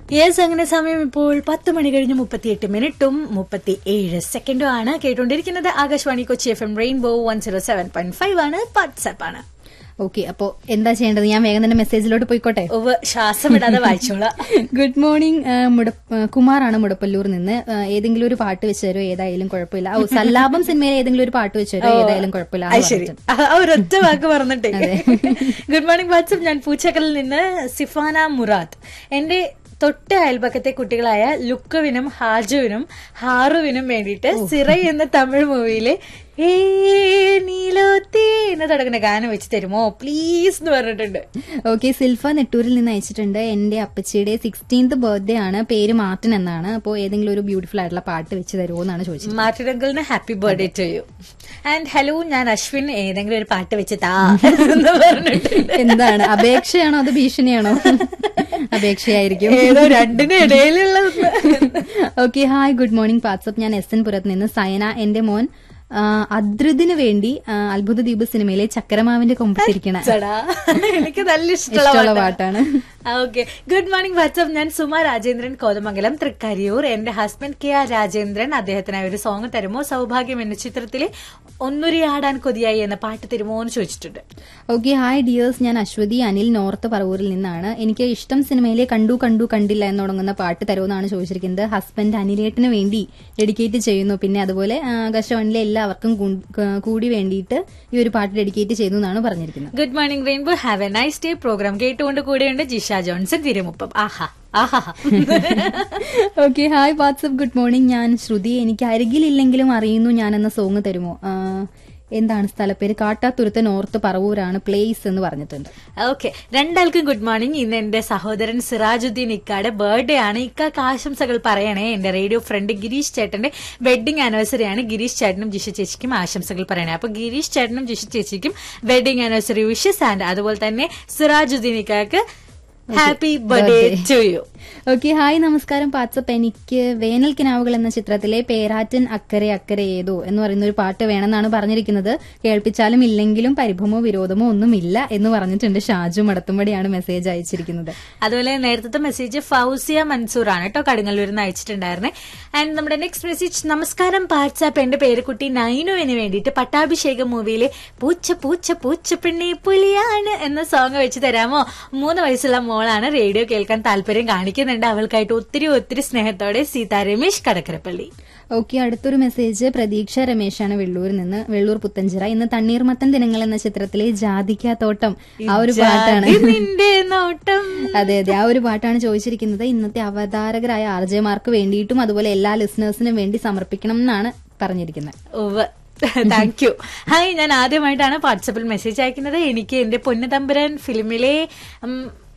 Yes അങ്ങനെ സമയം ഇപ്പോൾ പത്ത് മണി കഴിഞ്ഞ് മുപ്പത്തിയെട്ട് മിനിറ്റും മുപ്പത്തി ഏഴ് സെക്കൻഡും ആണ് കേട്ടുകൊണ്ടിരിക്കുന്നത് Akashvani Kochi F M rainbow one zero seven point five ആണ് വാട്സ്ആപ്പ് ആണ് ഓക്കെ അപ്പോ എന്താ ചെയ്യേണ്ടത് ഞാൻ വേഗം തന്നെ മെസ്സേജിലോട്ട് പോയിക്കോട്ടെ ഉവ്വ് ശ്വാസം വിടാതെ വായിച്ചോളാം ഗുഡ് മോർണിംഗ് കുമാറാണ് മുടപ്പല്ലൂർ നിന്ന് ആ, ഏതെങ്കിലും ഒരു പാട്ട് വെച്ച് തരുമോ ഏതായാലും കുഴപ്പമില്ല ഓ സല്ലാപം സിനിമയിൽ ഏതെങ്കിലും ഒരു പാട്ട് വെച്ച് തരുമോ ഏതായാലും കുഴപ്പമില്ല അത് എന്ന് ശരി പറഞ്ഞിട്ടുണ്ട്. ആ ഒരൊറ്റ വാക്ക് പറഞ്ഞിട്ടേ ഗുഡ് മോർണിംഗ് വാട്സ്ആപ്പ് ഞാൻ പൂച്ചക്കലിൽ നിന്ന് സിഫാന മുറാദ് എന്റെ തൊട്ട് അയൽപക്കത്തെ കുട്ടികളായ ലുക്കുവിനും ഹാജുവിനും ഹാറുവിനും വേണ്ടിയിട്ട് സിറൈ എന്ന തമിഴ് മൂവിയിലെ ഏ നീലോത്തേ എന്ന് തുടങ്ങുന്ന ഗാനം വെച്ച് തരുമോ പ്ലീസ് എന്ന് പറഞ്ഞിട്ടുണ്ട് ഓക്കെ സിൽഫ നെട്ടൂരിൽ നിന്ന് അയച്ചിട്ടുണ്ട് എന്റെ അപ്പച്ചിയുടെ സിക്സ്റ്റീൻത് ബർത്ത്ഡേ ആണ് പേര് മാർട്ടിൻ എന്നാണ് അപ്പോൾ ഏതെങ്കിലും ഒരു ബ്യൂട്ടിഫുൾ ആയിട്ടുള്ള പാട്ട് വെച്ച് തരുമോ എന്നാണ് ചോദിച്ചത് മാർട്ടിനങ്കിളിന് happy birthday to you and hello ഞാൻ അശ്വിൻ ഏതെങ്കിലും ഒരു പാട്ട് വെച്ച് താ എന്ന് പറഞ്ഞിട്ടുണ്ട് എന്താണ് അപേക്ഷയാണോ അത് ഭീഷണിയാണോ അപേക്ഷയായിരിക്കും ഏതോ രണ്ടിനും ഇടയിലുള്ള okay hi good morning WhatsApp ഞാൻ എസ് എൻ പുരത്ത് നിന്ന് സയന എന്റെ മോൻ ആ, അദ്രുതിന് വേണ്ടി ആ, അത്ഭുത ദ്വീപ് സിനിമയിലെ ചക്രമാവിന്റെ കൊമ്പത്തിരിക്കണ ചടാ. എനിക്ക് നല്ല ഇഷ്ടമുള്ള ഇഷ്ടമുള്ള പാട്ടാണ് ഓക്കെ ഗുഡ് മോർണിംഗ് വാട്സ്ആപ്പ് ഞാൻ സുമ രാജേന്ദ്രൻ കോതമംഗലം തൃക്കരിയൂർ എന്റെ ഹസ്ബൻഡ് കെ ആർ രാജേന്ദ്രൻ അദ്ദേഹത്തിനായി ഒരു സോങ് തരുമോ സൗഭാഗ്യം എന്ന ചിത്രത്തിലെ ഒന്നുരിയാടാൻ കൊതിയായി എന്ന പാട്ട് തരുമോ എന്ന് ചോദിച്ചിട്ടുണ്ട് ഓക്കെ ഹായ് ഡിയേഴ്സ് ഞാൻ അശ്വതി അനിൽ നോർത്ത് പറവൂരിൽ നിന്നാണ് എനിക്ക് ഇഷ്ടം സിനിമയിലെ കണ്ടു കണ്ടു കണ്ടില്ല എന്ന് തുടങ്ങുന്ന പാട്ട് തരുമെന്നാണ് ചോദിച്ചിരിക്കുന്നത് ഹസ്ബൻഡ് അനിലേട്ടിന് വേണ്ടി ഡെഡിക്കേറ്റ് ചെയ്യുന്നു പിന്നെ അതുപോലെ ആ, ആകാശവാണിയിലെ എല്ലാവർക്കും കൂ- ക- കൂടി വേണ്ടിയിട്ട് ഈ ഒരു പാട്ട് ഡെഡിക്കേറ്റ് ചെയ്യുന്നു എന്നാണ് പറഞ്ഞിരിക്കുന്നത് good morning rainbow have a nice day program കേട്ടുകൊണ്ട് കൂടെയുണ്ട് ജിഷ ജോൺസൺ തിരുമുപ്പം ആഹാ ആഹാ okay hi WhatsApp good morning ഞാൻ ശ്രുതി എനിക്ക് അരികിലില്ലെങ്കിലും അറിയുന്നു ഞാൻ എന്ന സോങ് തരുമോ ആ, എന്താണ് സ്ഥലപ്പേര് കാട്ടാത്തുരുത്ത് നോർത്ത് പറവൂരാണ് പ്ലേസ് എന്ന് പറഞ്ഞിട്ടുണ്ട് ഓക്കെ രണ്ടാൾക്കും ഗുഡ് മോർണിംഗ് ഇന്ന് എന്റെ സഹോദരൻ സിറാജുദ്ദീൻ ഇക്കാടെ ബർത്ത്ഡേ ആണ് ഇക്കാക്ക് ആശംസകൾ പറയണേ എന്റെ റേഡിയോ ഫ്രണ്ട് ഗിരീഷ് ചേട്ടന്റെ വെഡിങ് ആനിവേഴ്സറി ആണ് ഗിരീഷ് ചേട്ടനും ജിഷ ചേച്ചിക്കും ആശംസകൾ പറയണേ അപ്പൊ ഗിരീഷ് ചേട്ടനും ജിഷ ചേച്ചിക്കും വെഡിങ് ആനിവേഴ്സറി വിഷസ് ആൻഡ് അതുപോലെ തന്നെ സിറാജുദ്ദീൻ ഇക്കാക്ക് happy birthday to you okay hi നമസ്കാരം വാട്സപ്പ് എനിക്ക് വേനൽ കിനാവുകൾ എന്ന ചിത്രത്തിലെ പേരാറ്റൻ അക്കരെ അക്കരെ ഏതോ എന്ന് പറയുന്ന ഒരു പാട്ട് വേണമെന്നാണ് പറഞ്ഞിരിക്കുന്നത് കേൾപ്പിച്ചാലും ഇല്ലെങ്കിലും പരിഭവമോ വിരോധമോ ഒന്നുമില്ല എന്ന് പറഞ്ഞിട്ടുണ്ട് ഷാജു മടത്തുമ്പടിയാണ് മെസ്സേജ് അയച്ചിരിക്കുന്നത് അതുപോലെ നേരത്തെ മെസ്സേജ് ഫൗസിയ മൻസൂർ ആണ് കേട്ടോ കടുങ്ങല്ലൂരിൽ നിന്ന് അയച്ചിട്ടുണ്ടായിരുന്നേ ആൻഡ് നമ്മുടെ നെക്സ്റ്റ് മെസ്സേജ് നമസ്കാരം പാട്സാപ്പ് എന്റെ പേരുകുട്ടി നൈനുവിന് വേണ്ടിയിട്ട് പട്ടാഭിഷേകം മൂവിയിലെ പൂച്ച പൂച്ച പൂച്ച പെണ്ണി പുലിയാണ് എന്ന സോങ് വെച്ച് തരാമോ മൂന്ന് വയസ്സുള്ള മോളാണ് റേഡിയോ കേൾക്കാൻ താല്പര്യം കാണിക്കുന്നുണ്ട് അവൾക്കായിട്ട് ഒത്തിരി ഒത്തിരി സ്നേഹത്തോടെ സീതാ രമേശ് കടക്കരപ്പള്ളി ഓക്കെ അടുത്തൊരു മെസ്സേജ് പ്രതീക്ഷ രമേശാണ് വെള്ളൂരിൽ നിന്ന് വെള്ളൂർ പുത്തഞ്ചിറ ഇന്ന് തണ്ണീർമത്തൻ ദിനങ്ങൾ എന്ന ചിത്രത്തിലെ ജാതിക്ക തോട്ടം ആ ഒരു പാട്ടാണ് ജാതി നിന്റെ നോട്ടം അതെ അതെ ആ ഒരു പാട്ടാണ് ചോദിച്ചിരിക്കുന്നത് ഇന്നത്തെ അവതാരകരായ ആർ ജെമാർക്ക് വേണ്ടിയിട്ടും അതുപോലെ എല്ലാ ലിസണേഴ്സിനും വേണ്ടി സമർപ്പിക്കണം എന്നാണ് പറഞ്ഞിരിക്കുന്നത് ഉവ്വ് താങ്ക് യു ഹായ് ഞാൻ ആദ്യമായിട്ടാണ് വാട്സപ്പിൽ മെസ്സേജ് അയക്കുന്നത് എനിക്ക് എന്റെ പൊന്നുതമ്പുരാൻ ഫിലിമിലെ ഉം,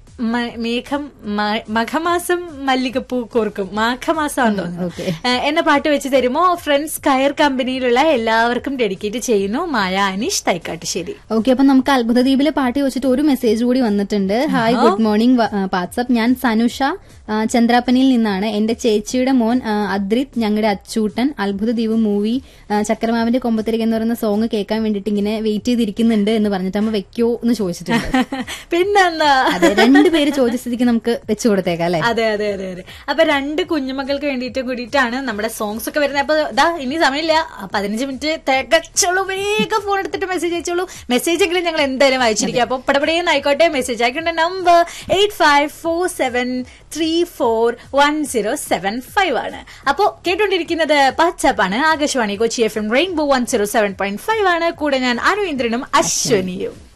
മ- മേഘം മ- മഘമാസം മല്ലികപ്പൂ കോർക്കും മാഘമാസമാണെന്ന് തോന്നുന്നു ഓക്കെ ഏഹ്, എന്ന പാട്ട് വെച്ച് തരുമോ ഫ്രണ്ട്സ് കയർ കമ്പനിയിലുള്ള എല്ലാവർക്കും ഡെഡിക്കേറ്റ് ചെയ്യുന്നു മായ അനീഷ് തൈക്കാട്ടുശ്ശേരി ഓക്കെ അപ്പൊ നമുക്ക് അത്ഭുത ദ്വീപിലെ പാട്ട് ചോദിച്ചിട്ട് ഒരു മെസ്സേജ് കൂടി വന്നിട്ടുണ്ട് ഹായ് ഗുഡ് മോർണിംഗ് വാട്സപ്പ് ഞാൻ സനുഷ ആ, ചന്ദ്രാപ്പനിയിൽ നിന്നാണ് എന്റെ ചേച്ചിയുടെ മോൻ ആ, അദ്രിത് ഞങ്ങളുടെ അച്ചൂട്ടൻ അത്ഭുത ദ്വീപ് മൂവി ആ, ചക്രമാവിന്റെ കൊമ്പത്തിരിക എന്ന് പറയുന്ന സോങ് കേൾക്കാൻ വേണ്ടിയിട്ട് ഇങ്ങനെ വെയിറ്റ് ചെയ്തിരിക്കുന്നുണ്ട് എന്ന് പറഞ്ഞിട്ട് അമ്മ വെക്കോ എന്ന് ചോദിച്ചിട്ടുണ്ട് പിന്നെന്താ അതെ രണ്ടുപേര് ചോദിച്ച സ്ഥിതിക്ക് നമുക്ക് വെച്ചു കൊടുത്തേക്കാം അല്ലെ അതെ അതെ അതെ അതെ അപ്പൊ രണ്ട് കുഞ്ഞുമക്കൾക്ക് വേണ്ടിയിട്ട് കൂടിയിട്ടാണ് നമ്മുടെ സോങ്സ് ഒക്കെ വരുന്നത് അപ്പൊ ഇതാ ഇനി സമയമില്ല ആ പതിനഞ്ച് മിനിറ്റ് തികച്ചോളൂ വേഗം ഫോൺ എടുത്തിട്ട് മെസ്സേജ് അയച്ചോളൂ മെസ്സേജ് എങ്കിലും ഞങ്ങൾ എന്തായാലും അയച്ചിരിക്കും അപ്പൊ പടപടയെന്ന് ആയിക്കോട്ടെ മെസ്സേജ് അയക്കേണ്ട number eight five four seven three four one zero seven five ആണ് അപ്പോ കേട്ടോണ്ടിരിക്കുന്നത് പച്ചപ്പാണ് Akashvani Kochi F M rainbow one zero seven point five ആണ് കൂടെ ഞാൻ അനുവേന്ദ്രനും അശ്വനിയും